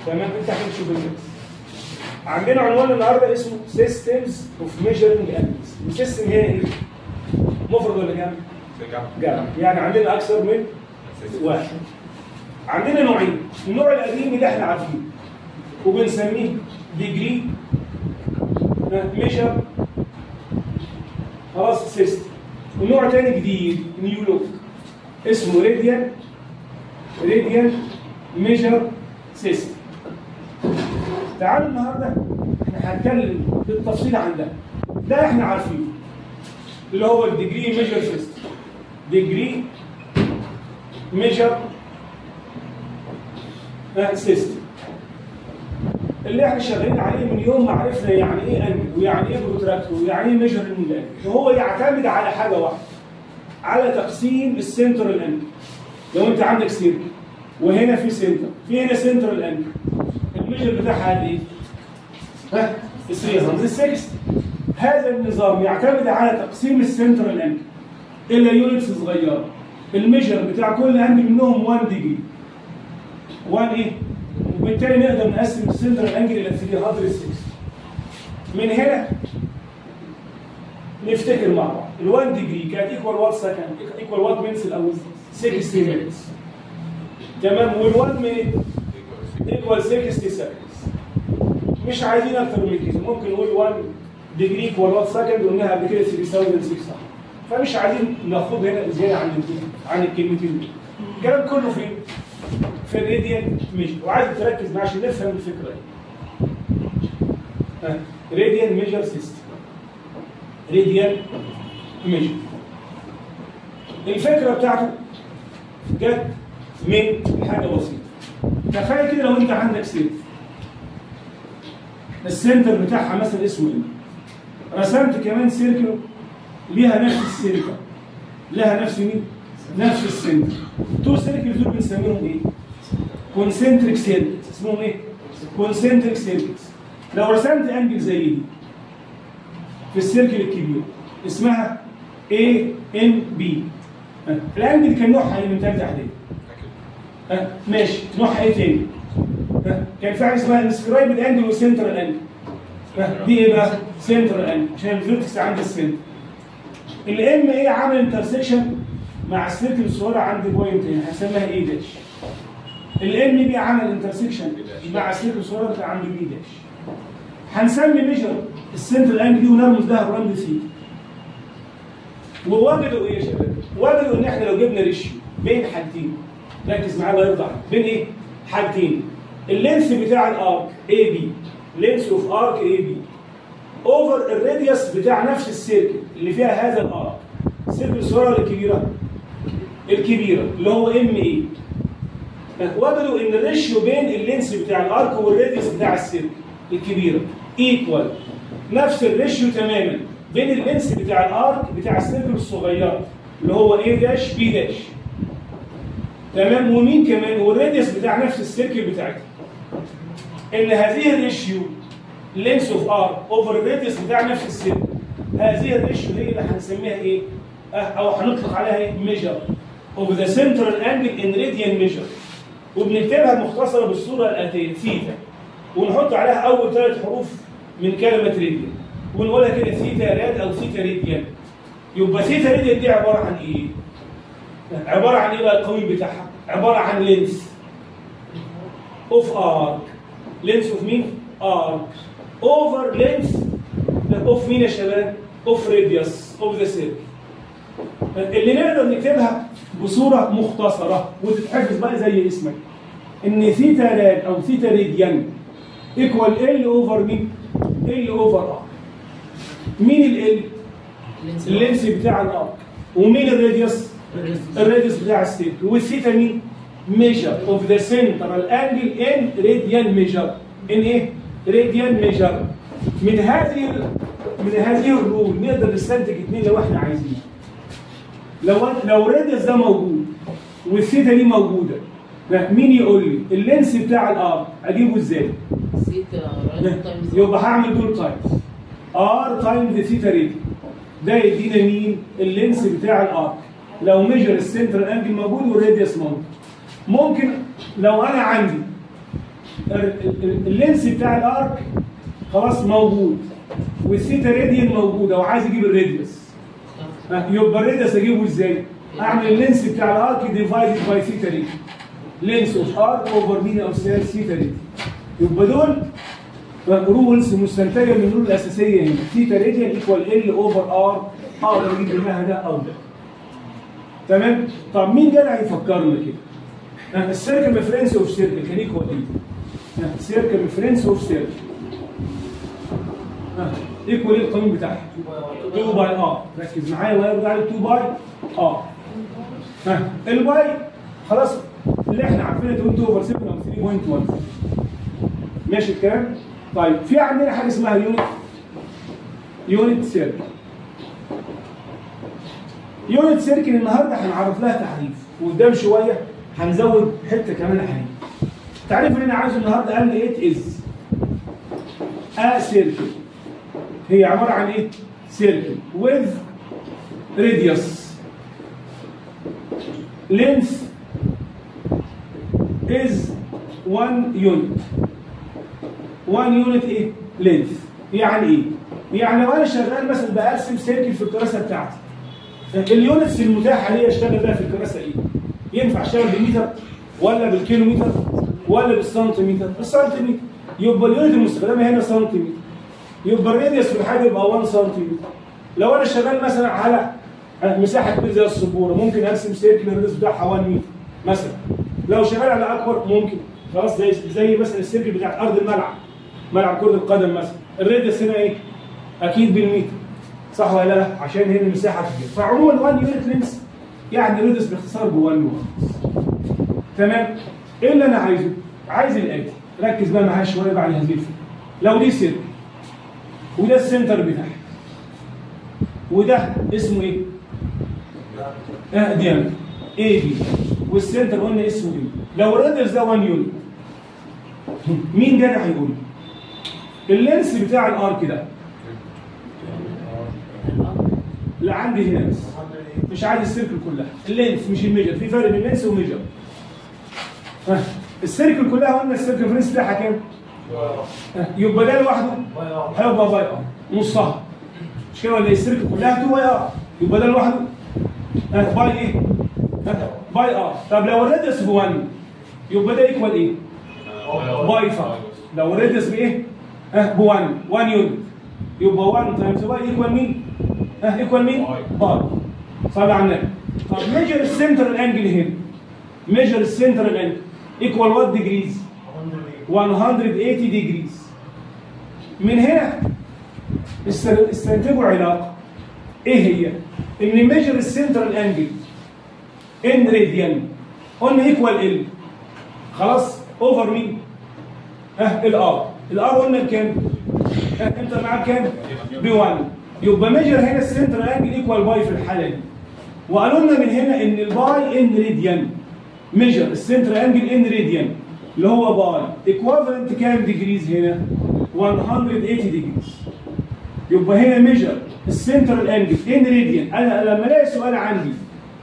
تمام انت هتمشي بالميكس عندنا عنوان النهارده اسمه سيستمز اوف ميجرنج انجلز السيستم هي ايه؟ مفرد ولا جمع؟ جمع يعني عندنا اكثر من واحد عندنا نوعين النوع القديم اللي احنا عارفينه وبنسميه ديجري ميجر خلاص سيستم ونوع تاني جديد نيو لوك اسمه راديان راديان ميجر سيستم تعالوا النهارده احنا هنتكلم بالتفصيل عن ده ده احنا عارفينه اللي هو الديجري ميجر سيستم ديجري ميجر سيستم اللي احنا شغالين عليه من يوم ما عرفنا يعني ايه انجل ويعني ايه بروتراكتور ويعني ايه ميجر انجل وهو يعتمد على حاجه واحده على تقسيم السنترال انجل لو انت عندك سيركل وهنا في سنتر في هنا سنترال انجل الميجر بتاعها قد ايه؟ ها 360 هذا النظام يعتمد على تقسيم السنترال انجل الى يونتس صغيره الميجر بتاع كل انجل منهم 1 ديجري 1 ايه؟ وبالتالي نقدر نقسم السنترال انجل الى 360 من هنا نفتكر مع بعض ال 1 ديجري كانت ايكوال وات سكند ايكوال وات مينتس الاول 60 مينتس تمام وال 1 مينت ايكوال 60 سكندز مش عايزين اكتر من كده ممكن نقول 1 ديجري ايكوال وات سكند وقلناها قبل كده 3006 صح فمش عايزين ناخد هنا زياده عن عن الكلمتين دول الكلام كله فين؟ في الراديان ميجر وعايز تركز معاه عشان نفهم الفكره دي راديان ميجر سيستم راديان ميجر الفكره بتاعته جت من حاجه بسيطه تخيل كده لو انت عندك سيرك السنتر بتاعها مثلا اسمه ايه رسمت كمان سيركل ليها نفس السيركل لها نفس مين نفس السنتر تو سيركل دول بنسميهم ايه كونسنتريك سيركلز اسمهم ايه كونسنتريك سيركلز لو رسمت انجل زي دي في السيركل الكبير اسمها A N B الانجل كان نوعها ايه من ثالثه اعدادي ها ماشي نوعها ايه تاني ها كان في حاجه اسمها انسكرايبد انجل وسنترال انجل ها دي ايه بقى سنترال انجل عشان الفيرتكس عند السنتر الام ايه عامل انترسكشن مع السيركل الصغيره عند بوينت هنا هنسميها ايه داش الام بي عمل انترسكشن مع السيركل الصغيره بتاع عند بي داش هنسمي ميجر السنترال انجل دي ونرمز لها براند سي ووجدوا ايه يا شباب؟ وجدوا ان احنا لو جبنا ريشيو بين حاجتين ركز معايا الله يرضى عليك بين ايه؟ حاجتين اللينس بتاع الارك اي بي لينس اوف ارك اي بي اوفر الراديوس بتاع نفس السيركل اللي فيها هذا الارك السيركل الصغيره ولا الكبيره؟ الكبيره اللي هو ام اي وجدوا ان الريشيو بين اللينس بتاع الارك والراديوس بتاع السيركل الكبيره ايكوال نفس الريشيو تماما بين اللينس بتاع الارك بتاع السيركل الصغيره اللي هو ايه داش بي داش تمام ومين كمان والراديوس بتاع نفس السيركل بتاعتها ان هذه الريشيو لينس اوف ار اوفر الراديوس بتاع نفس السيركل هذه الريشيو هي اللي هنسميها ايه او هنطلق عليها ايه ميجر اوف ذا سنترال انجل ان راديان ميجر وبنكتبها مختصره بالصوره الاتيه ثيتا ونحط عليها اول ثلاث حروف من كلمه راديان ونقولها كده ثيتا راد او ثيتا راديان يبقى ثيتا راديان دي عباره عن ايه؟ عباره عن ايه بقى القوي بتاعها؟ عباره عن لينس اوف ارك لينس اوف مين؟ ارك اوفر لينس اوف مين يا شباب؟ اوف راديوس اوف ذا سيركل اللي نقدر نكتبها بصوره مختصره وتتحفظ بقى زي اسمك ان ثيتا راد او ثيتا راديان ايكوال ال اوفر مين؟ ال اوفر ار مين ال اللينس بتاع الارك ومين الراديوس؟ الراديوس بتاع السيركل والثيتا مين؟ ميجر اوف ذا سنترال انجل ان راديان ميجر ان ايه؟ راديان ميجر من هذه من هذه الرول نقدر نستنتج اثنين لو احنا عايزين لو لو الراديوس ده موجود والثيتا دي موجوده مين يقول لي اللينس بتاع الار اجيبه ازاي؟ يبقى هعمل دول تايمز ار تايمز ثيتا راديو ده يدينا مين؟ اللينس بتاع الارك لو ميجر السنترال انجل موجود والراديوس موجود ممكن لو انا عندي ال- ال- اللينس بتاع الارك خلاص موجود والثيتا راديان موجوده وعايز اجيب الراديوس ها، يبقى الراديوس اجيبه ازاي؟ اعمل اللينس بتاع الارك ديفايدد باي ثيتا راديان لينس اوف ارك اوفر مين او سير ثيتا راديان يبقى دول رولز مستنتجه من الرول الاساسيه هنا ثيتا راديان ايكوال ال اوفر ار اقدر اجيب منها ده او ده تمام طب مين جدع يفكرنا كده السيركل ريفرنس اوف سيركل كان ايكوال ايه سيركل ريفرنس اوف سيركل ايكوال ايه القانون بتاعها 2 باي ار ركز معايا الله يرضى عليك 2 باي ار ها الباي خلاص اللي احنا عارفينها 2 اوفر 7 او 3.1 ماشي الكلام طيب في عندنا حاجه اسمها يونت يونت سيركل يونت سيركل النهارده هنعرف لها تعريف وقدام شويه هنزود حته كمان حاجه التعريف اللي انا عايزه النهارده قال لي ات از ا سيركل هي عباره عن ايه؟ سيركل with radius length is one unit one unit ايه؟ length يعني ايه؟ يعني لو انا شغال مثلا بقسم سيركل في الكراسه بتاعتي اليونتس المتاحه ليا اشتغل بيها في الكراسه ايه؟ ينفع اشتغل بالمتر ولا بالكيلومتر ولا بالسنتيمتر؟ بالسنتيمتر يبقى اليونت المستخدمه هنا سنتيمتر يبقى الراديوس في الحاجه يبقى 1 سنتيمتر لو انا شغال مثلا على مساحه كبيره زي السبوره ممكن ارسم سيركل الراديوس بتاعها 1 متر مثلا لو شغال على اكبر ممكن خلاص زي زي مثلا السيركل بتاعت ارض الملعب ملعب كره القدم مثلا الراديوس هنا ايه؟ اكيد بالمتر صح ولا لا؟ عشان هنا المساحه كبيره فعموما 1 يونت لينس يعني الراديوس باختصار ب 1 تمام؟ ايه اللي انا عايزه؟ عايز الاتي ركز بقى معايا شويه بعد هذه الفكره لو دي سيركل وده السنتر بتاعها وده اسمه ايه؟ اه ديامتر اي بي والسنتر قلنا اسمه ايه؟ لو الراديوس ده 1 يونت مين جدع هيقول لي؟ اللينس بتاع الارك ده اللي عندي هنا بس مش عايز السيركل كلها اللينس مش الميجر في فرق بين اللينس وميجر ها السيركل كلها قلنا السيركل فرنس بتاعها كام؟ ها، يبقى ده لوحده هيبقى باي ار نصها مش كده ولا إيه؟ السيركل كلها 2 باي ار يبقى ده لوحده ها، باي ايه؟ ها، باي ار طب لو الراديوس ب 1 يبقى ده ايكوال ايه؟ باي فقط لو الراديوس بايه؟ ها ب 1 1 يونت يبقى 1 تايمز باي ايكوال مين؟ ها ايكوال مين؟ باي صلي على النبي طب ميجر السنترال انجل هنا ميجر السنترال انجل ايكوال وات ديجريز 180 ديجريز من هنا است- استنتجوا علاقه ايه هي؟ ان ميجر السنترال انجل ان راديان قلنا ايكوال ال خلاص اوفر مين؟ ها الار الار قلنا بكام؟ ها انت معاك كام؟ ب 1 يبقى ميجر هنا السنترال انجل ايكوال باي في الحاله دي وقالوا لنا من هنا ان الباي ان راديان ميجر السنترال انجل ان راديان اللي هو باي ايكوفالنت كام ديجريز هنا 180 ديجريز يبقى هنا ميجر السنترال انجل ان راديان انا لما الاقي سؤال عندي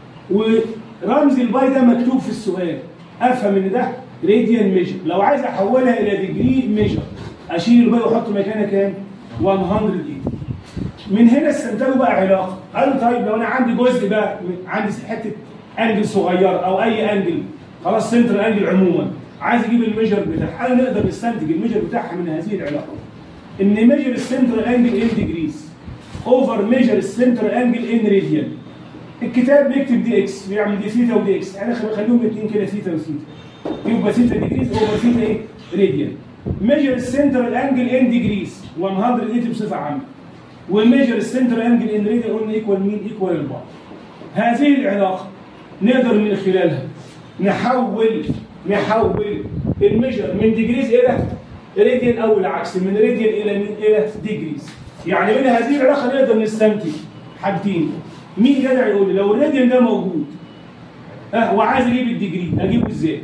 ورمز الباي ده مكتوب في السؤال افهم ان ده راديان ميجر لو عايز احولها الى ديجري ميجر اشيل الباي واحط مكانها كام 180 من هنا استنتجوا بقى علاقه قالوا طيب لو انا عندي جزء بقى عندي حته انجل صغيره او اي انجل خلاص سنتر انجل عموما عايز اجيب الميجر بتاعها هل نقدر نستنتج الميجر بتاعها من هذه العلاقه ان ميجر السنتر انجل ان ديجريز اوفر ميجر السنتر انجل ان راديان الكتاب بيكتب دي اكس بيعمل دي ثيتا ودي اكس انا خليهم الاثنين كده ثيتا وثيتا يبقى ثيتا ديجريز اوفر ثيتا ايه راديان ميجر السنتر انجل ان ديجريز 180 بصفه عامه والميجر السنتر انجل ان راديان قلنا ايكوال مين ايكوال البعض هذه العلاقه نقدر من خلالها نحول نحول الميجر من ديجريز الى راديان او العكس من راديان الى مين الى ديجريز يعني من هذه العلاقه نقدر نستنتج حاجتين مين جدع يقول لي لو الراديان ده موجود ها وعايز اجيب الديجري اجيبه ازاي؟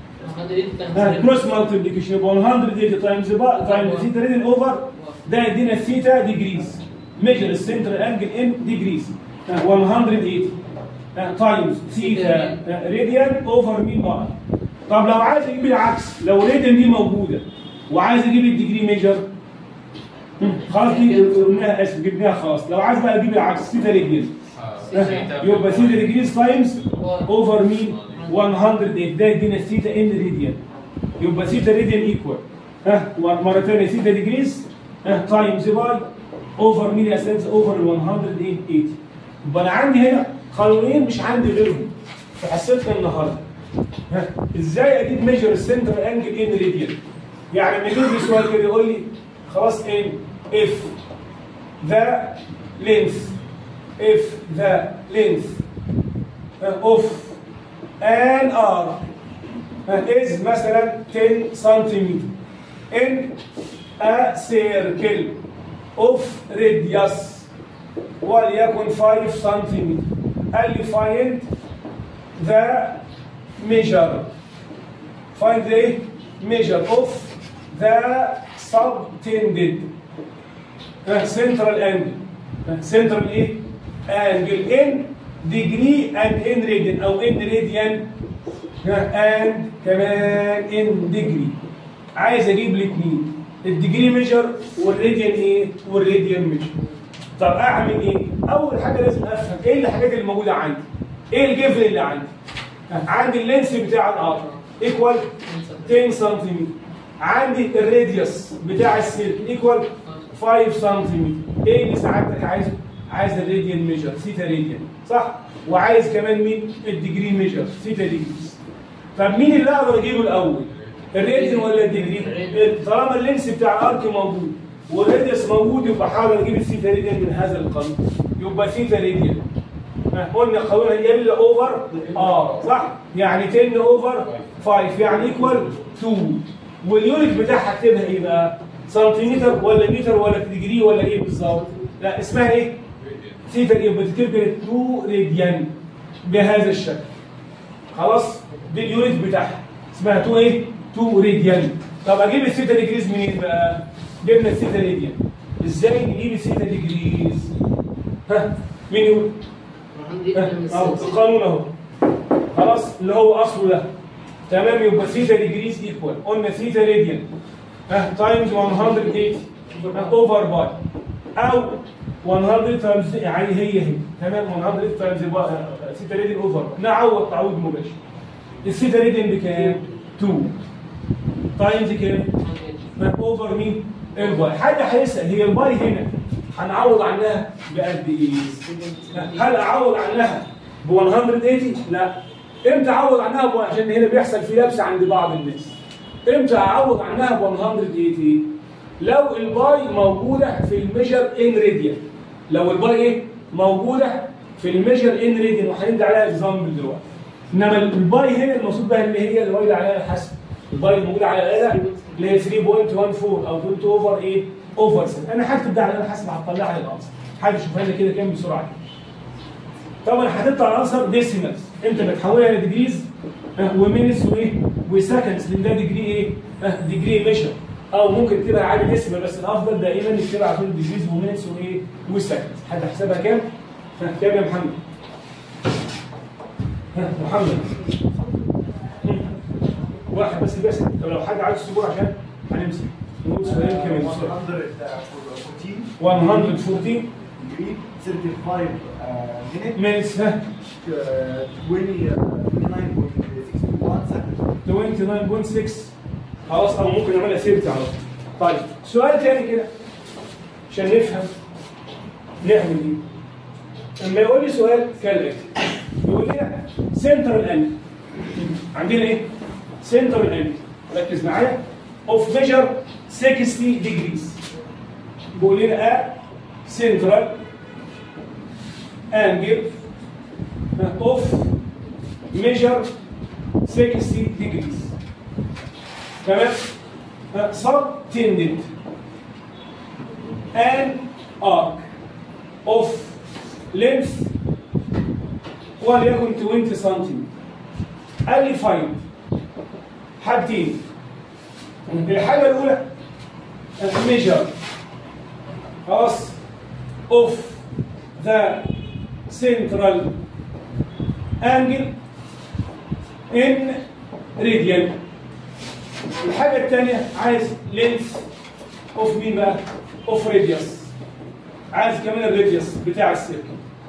كروس مالتيبليكيشن يبقى 180 تايمز تايمز ثيتا راديان اوفر ده يدينا ثيتا ديجريز ميجر السنترال انجل ان ديجريز 180 تايمز ثيتا راديان اوفر مين بقى طب لو عايز اجيب العكس لو ريدن دي موجوده وعايز اجيب الديجري ميجر هم، خلاص دي قلناها اسف جبناها خلاص لو عايز بقى اجيب العكس سيتا ريديوس يبقى سيتا ديجريز تايمز اوفر مين 100 ده يدينا سيتا ان راديان يبقى سيتا راديان ايكوال ها مره ثانيه سيتا ديجريز ها تايمز باي اوفر مين يا استاذ اوفر ال 180 يبقى انا عندي هنا قانونين مش عندي غيرهم في حصتنا النهارده ها ازاي اجيب ميجر السنترال انجل ان راديان يعني لما يجيب لي سؤال كده يقول لي خلاص ان اف ذا لينث if the length uh, of an arc uh, is مثلا 10 centimeter in a circle of radius وليكن 5 centimeter قال لي find the measure find the measure of the subtended uh, central angle uh, central ايه angle in degree and in radian او in radian and كمان in degree عايز اجيب الاثنين الديجري ميجر والراديان ايه والراديان ميجر طب اعمل ايه اول حاجه لازم افهم ايه الحاجات اللي موجوده عندي ايه الجفن اللي عندي عندي اللينس بتاع القطر ايكوال 10 سنتيمتر عندي الراديوس بتاع السلك ايكوال 5 سنتيمتر ايه اللي سعادتك عايزه عايز الراديان ميجر ثيتا راديان صح وعايز كمان مين الديجري ميجر ثيتا ديجريز طب مين اللي اقدر اجيبه الاول الراديان ولا الديجري طالما اللينس بتاع الارك موجود والراديوس موجود يبقى حاول اجيب الثيتا راديان من هذا القانون يبقى ثيتا راديان قلنا قانون ال اوفر ار صح يعني 10 اوفر 5 يعني ايكوال 2 واليونت بتاعها اكتبها ايه بقى سنتيمتر ولا متر ولا ديجري ولا ايه بالظبط لا اسمها ايه ثيتا يبقى تكتب 2 راديان بهذا الشكل خلاص دي اليونت بتاعها اسمها 2 ايه 2 راديان طب اجيب الثيتا ديجريز منين بقى جبنا الثيتا راديان ازاي نجيب الثيتا ديجريز ها مين يقول اهو القانون اهو خلاص اللي هو اصله ده تمام يبقى ثيتا ديجريز ايكوال قلنا ثيتا راديان ها تايمز 180 اوفر باي او 100 تايمز يعني هي هي تمام 100 تايمز ثيتا راديان اوفر نعوض تعويض مباشر الثيتا راديان بكام؟ 2 تايمز كام؟ اوفر مين؟ الباي حد هيسال هي الباي هنا هنعوض عنها بقد ايه؟ هل اعوض عنها ب 180 لا امتى اعوض عنها ب عشان هنا بيحصل في لبس عند بعض الناس امتى اعوض عنها ب 180 لو الباي موجوده في الميجر ان راديان لو الباي ايه موجوده في الميجر ان راديان وهندي عليها اكزامبل دلوقتي انما الباي هنا المقصود بها اللي هي اللي واخده عليها الحسب الباي الموجوده على الاله اللي هي 3.14 او 2 اوفر ايه اوفر سن انا هكتب ده على الاله الحاسب هتطلع لي الانسر حاجه شوفها لنا كده كام بسرعه طبعا هتطلع الانسر ديسيمالز انت بتحولها لديجريز ومينتس وايه وسكندز لان ده ديجري ايه ديجري ميشر او ممكن تكتبها عادي ديسيمال بس الافضل دائما نكتبها على طول ديجريز ومينتس وايه وسكندز حد حسابها كام؟ كام يا محمد؟ محمد واحد بس بس طب لو حد عايز اسبوع عشان هنمسك نقول سؤالين كمان 114 degree, 35 uh, minutes, minutes ها uh, 20, uh, 29.61 seconds. 29.6 خلاص او ممكن نعملها 30 على طول طيب سؤال تاني كده عشان نفهم نعمل ايه لما يقول لي سؤال كالاتي يقول لي سنترال انجل عندنا ايه سنترال انجل ركز معايا اوف ميجر 60 ديجريز بيقول لنا ا سنترال angle of measure 60 degrees تمام subtended an arc of length وليكن 20 سم قال لي find حاجتين الحاجه الاولى measure خلاص of the central angle in راديان الحاجه الثانيه عايز لينث اوف مين بقى؟ اوف راديوس عايز كمان الراديوس بتاع السيركل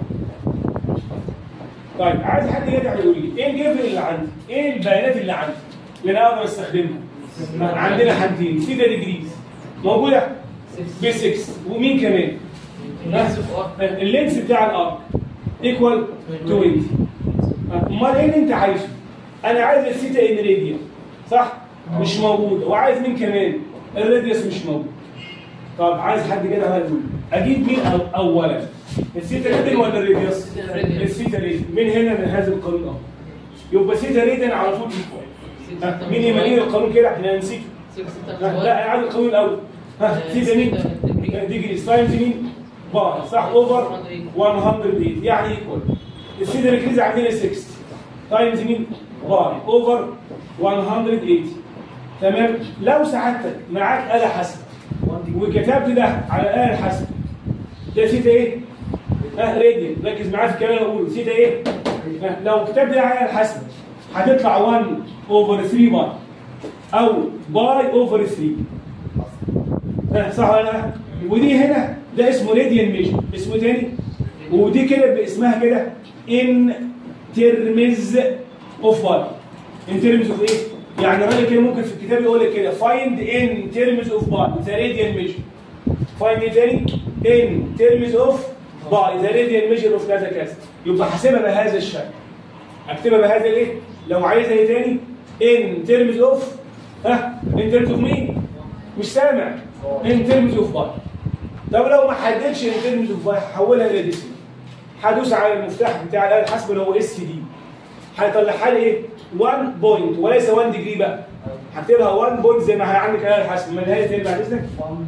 طيب عايز حد يرجع يقول لي ايه الجبر اللي عندي؟ ايه البيانات اللي عندي؟ اللي انا اقدر استخدمها؟ عندنا حاجتين ثيتا ديجريز موجوده ب 6 ومين كمان؟ اللينس بتاع الارك ايكوال 20 امال ايه اللي انت عايزه؟ انا عايز الثيتا ان راديان صح؟ مش موجود وعايز مين كمان؟ الراديوس مش موجود طب عايز حد كده بقى يقول اجيب مين أو اولا؟ الثيتا راديان ولا الراديوس؟ الثيتا راديان من هنا من هذا القانون اهو يبقى ثيتا راديان على طول equal. ها، مين يمليني القانون كده احنا نسيته ها، لا انا عايز القانون الاول ها ثيتا مين؟ ديجري تايمز مين؟ بار صح اوفر 108 يعني ايكوال الثيتا ريكريز عندنا 60 تايمز مين؟ بار اوفر 180 تمام لو سعادتك معاك آلة حاسبة وكتبت ده على الآلة الحاسبة ده ثيتا ايه؟ ها راديان ركز معايا في الكلام اللي بقوله ثيتا ايه؟ ها، لو كتبت ده على الآلة الحاسبة هتطلع 1 اوفر 3 بار او باي اوفر 3 ها، صح ولا لا؟ ودي هنا ده اسمه راديان ميجر اسمه تاني ودي كده باسمها كده ان ترمز اوف وات ان ترمز اوف ايه؟ يعني الراجل كده ممكن في الكتاب يقول لك كده فايند ان ترمز اوف باي ذا راديان ميجر فايند ايه تاني؟ ان ترمز اوف باي ذا راديان ميجر اوف كذا كذا يبقى حاسبها بهذا الشكل اكتبها بهذا الايه؟ لو عايزها ايه تاني؟ ان ترمز اوف ها ان ترمز اوف مين؟ مش سامع ان ترمز اوف باي طب لو ما حددش ان ترمز اوف باي هحولها لديسي هدوس على المفتاح بتاع الاله الحاسبه اللي هو اس دي هيطلعها لي ايه 1 بوينت وليس 1 ديجري بقى هكتبها 1 بوينت زي ما هي عندك الاله الحاسبه من النهايه تاني بعد اذنك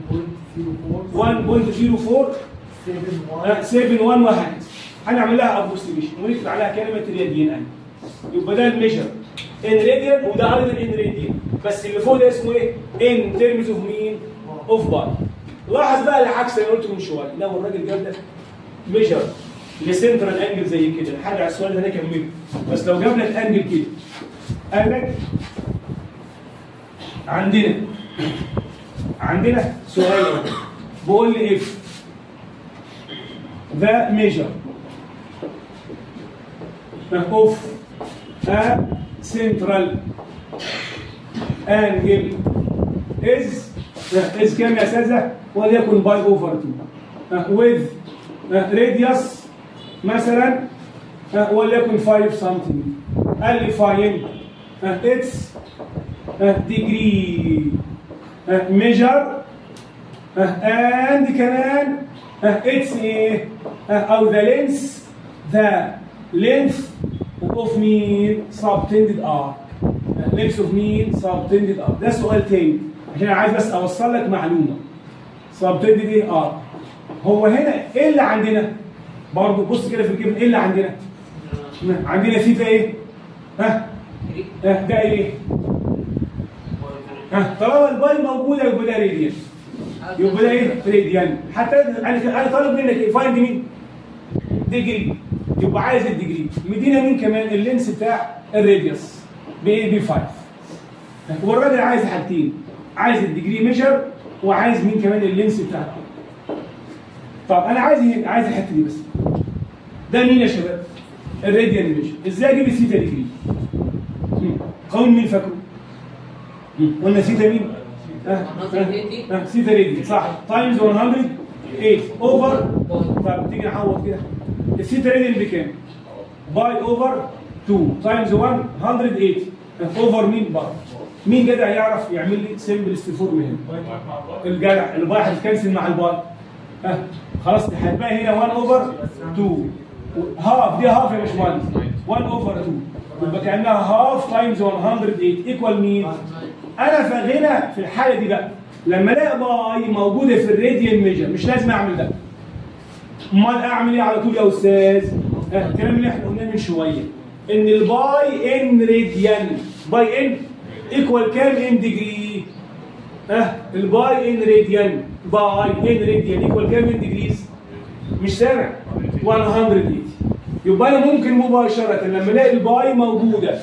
1.04 1.04 7 1 وهكذا هنعمل لها ابروكسيميشن ونكتب عليها كلمه راديان ان يبقى ده الميجر ان راديان وده ايضا ان راديان بس اللي فوق ده اسمه ايه؟ ان ترمز اوف مين؟ اوف باي لاحظ بقى العكس اللي قلته من شويه لو الراجل جاب ده ميجر لسنترال انجل زي كده لحد على السؤال ده انا كمله بس لو جاب لك انجل كده قال لك عندنا عندنا سؤال أهو. بقول لي اف the measure of a central angle is is كام يا استاذه؟ وليكن باي اوفر 2 with radius مثلا وليكن 5 سنتيمتر قال لي فاين اتس degree measure and كمان اتس ايه او ذا لينس ذا لينث اوف مين subtended arc لينس اوف مين subtended arc ده سؤال تاني عشان انا عايز بس اوصل لك معلومه subtended ايه arc هو هنا ايه اللي عندنا برضه بص كده في الجبن ايه اللي عندنا عندنا ثيتا ايه ها ها ده ايه ها طالما الباي موجوده يبقى ده راديان يبقى ده ايه راديان حتى انا انا طالب منك ايه فايند مين ديجري يبقى عايز الديجري مدينا مين كمان اللينس بتاع الراديوس بايه بي 5 والراجل عايز حاجتين عايز الديجري ميجر وعايز مين كمان اللينس بتاع الارض طب انا عايز ايه عايز الحته دي بس ده مين يا شباب الراديان ميجر ازاي اجيب الثيتا ديجري مم. قانون مين فاكره مم. قلنا ثيتا مين اه اه اه ثيتا راديان صح تايمز 108 اوفر طب تيجي نعوض كده الثيتا راديان بكام باي اوفر 2 تايمز 108 اوفر مين بار مين جدع يعرف يعمل لي سمبلست فورم هنا الجدع الباي هتكنسل مع الباي ها خلاص هتبقى هنا 1 اوفر 2 هاف دي هاف يا باشمهندس 1 اوفر 2 يبقى كانها هاف تايمز 108 ايكوال مين؟ انا فهنا في الحاله دي بقى لما الاقي باي موجوده في الراديان ميجر مش لازم اعمل ده امال اعمل ايه على طول يا استاذ؟ ها، الكلام اللي احنا قلناه من شويه ان الباي ان راديان باي ان ايكوال كام ان ديجري؟ ها الباي ان راديان باي ان راديان ايكوال كام ان ديجريز؟ مش سامع 180 يبقى انا ممكن مباشره لما الاقي الباي موجوده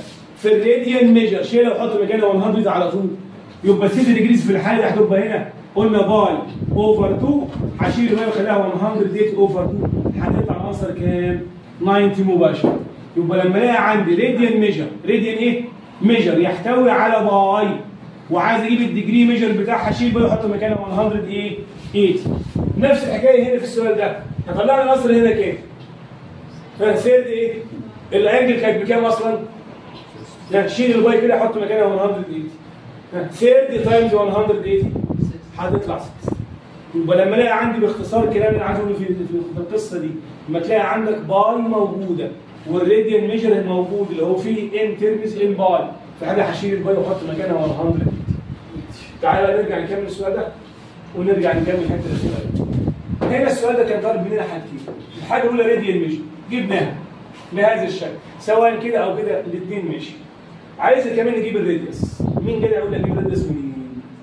في الراديان ميجر شيلها وحط مكانها 100 على طول يبقى 3 ديجريز في الحاله دي هتبقى هنا قلنا باي اوفر 2 هشيل بقى واخليها 100 ديت اوفر 2 هتطلع العنصر كام؟ 90 مباشر يبقى لما الاقي عندي راديان ميجر راديان ايه؟ ميجر يحتوي على باي وعايز اجيب الديجري ميجر بتاعها اشيل بقى واحط مكانها 100 ايه؟ 80 نفس الحكايه هنا في السؤال ده هطلع لي العنصر هنا كام؟ فسيرد ايه؟ الانجل كانت بكام اصلا؟ لا شيل الباي كده حط مكانها 180 30 تايمز 180 هتطلع 6 يبقى لما الاقي عندي باختصار الكلام اللي عايز اقوله في في القصه دي لما تلاقي عندك باي موجوده والراديان ميجر موجود اللي هو فيه ان ترمز ان باي فانا هشيل الباي واحط مكانها 180 تعالى بقى نرجع نكمل السؤال ده ونرجع نكمل حته السؤال هنا السؤال ده كان طالب مننا حاجتين الحاجه الاولى راديان ميجر جبناها بهذا الشكل سواء كده او كده الاثنين ماشي عايز كمان نجيب الراديوس مين جاي يقول لي اجيب الراديوس منين؟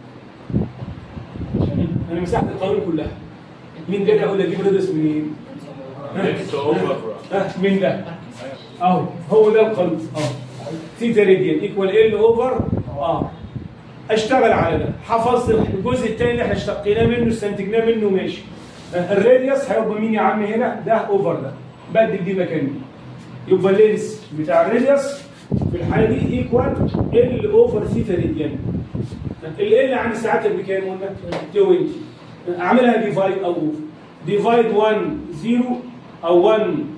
انا مسحت القانون كلها مين جاي يقول لي اجيب الراديوس منين؟ Next over. ها مين ده؟ اهو هو ده القانون اه ثيتا راديان ايكوال ال اوفر اه اشتغل على ده حفظت الجزء الثاني اللي احنا اشتقيناه منه استنتجناه منه ماشي آه، الراديوس هيبقى مين يا عم هنا؟ ده اوفر ده بدل دي مكان دي يبقى اللينس بتاع الراديوس في الحاله دي ايكوال ال اوفر ثيتا راديان ال ال عندي ساعتها بكام قلنا؟ 20 اعملها ديفايد او اوفر ديفايد 1 0 او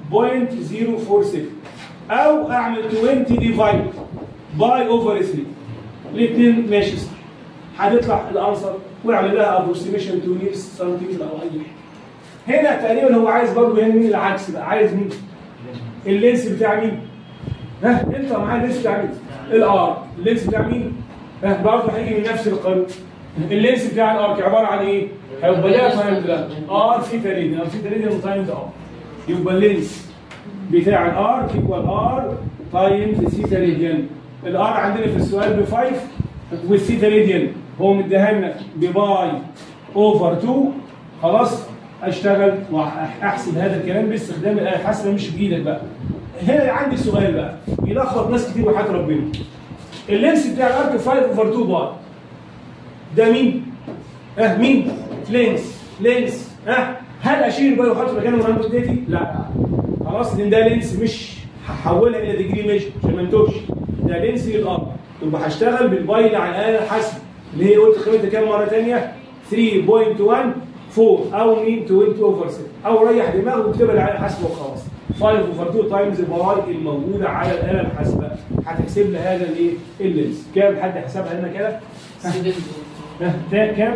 1.046 او اعمل 20 ديفايد باي اوفر 3 الاثنين ماشي صح هتطلع الانسر واعمل لها ابروكسيميشن تو نيرس سنتيمتر او اي حاجه هنا تقريبا هو عايز برضه هنا مين العكس بقى عايز مين؟ اللينس بتاع مين؟ ها انت معايا اللينس بتاع مين؟ الار اللينس بتاع مين؟ ها برضه هيجي من نفس القانون اللينس بتاع الارك عباره عن ايه؟ هيبقى ده تايمز ده ار في تريدن او في تريدن تايمز ار يبقى اللينس بتاع الارك ايكوال ار تايمز سيتا راديان الار عندنا في السؤال ب 5 والسيتا راديان هو مديها لنا بباي اوفر 2 خلاص اشتغل واحسب هذا الكلام باستخدام الاله الحاسبه مش بايدك بقى هنا عندي سؤال بقى يلخبط ناس كتير وحياه ربنا اللينس بتاع الارك 5 اوفر 2 باي ده مين؟ ها مين؟ لينس لينس ها هل اشيل الباي واحط مكانه راندوم ديتي؟ لا خلاص لان ده لينس مش هحولها الى ديجري ميجر عشان ما انتوش ده لينس للارض يبقى هشتغل بالباي اللي على الاله الحاسبه اللي هي قلت قيمتها كام مره ثانيه؟ 3.14 او مين 20 اوفر 6 او ريح دماغك واكتبها على الحاسبه وخلاص 5 اوفر 2 تايمز الباي الموجوده على الاله الحاسبه هتحسب لي هذا الايه؟ اللينس كام حد حسبها لنا كده؟ ها ده كام؟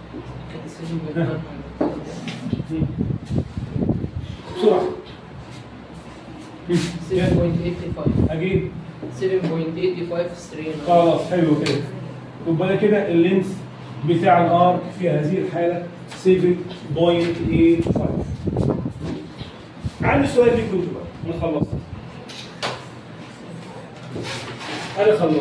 بسرعه 7.85 اجيب 7.85 سترين خلاص حلو كده يبقى ده كده اللينس بتاع الارك في هذه الحاله 7.85 عندي سؤال ليكم انتوا بقى انا خلصت انا خلصت